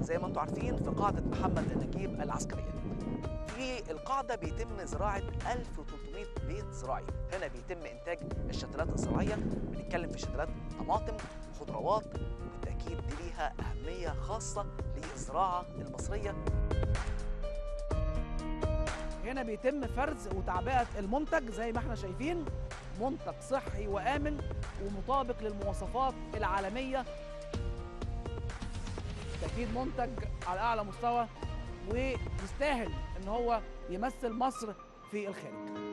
زي ما انتم عارفين في قاعدة محمد نجيب العسكرية في القاعدة بيتم زراعة 1300 بيت زراعي هنا بيتم إنتاج الشتلات الزراعية بنتكلم في شتلات طماطم خضروات وبالتأكيد دي ليها أهمية خاصة للزراعة المصرية هنا بيتم فرز وتعبئه المنتج زي ما احنا شايفين منتج صحي وامن ومطابق للمواصفات العالميه تاكيد منتج على اعلى مستوى ويستاهل ان هو يمثل مصر في الخارج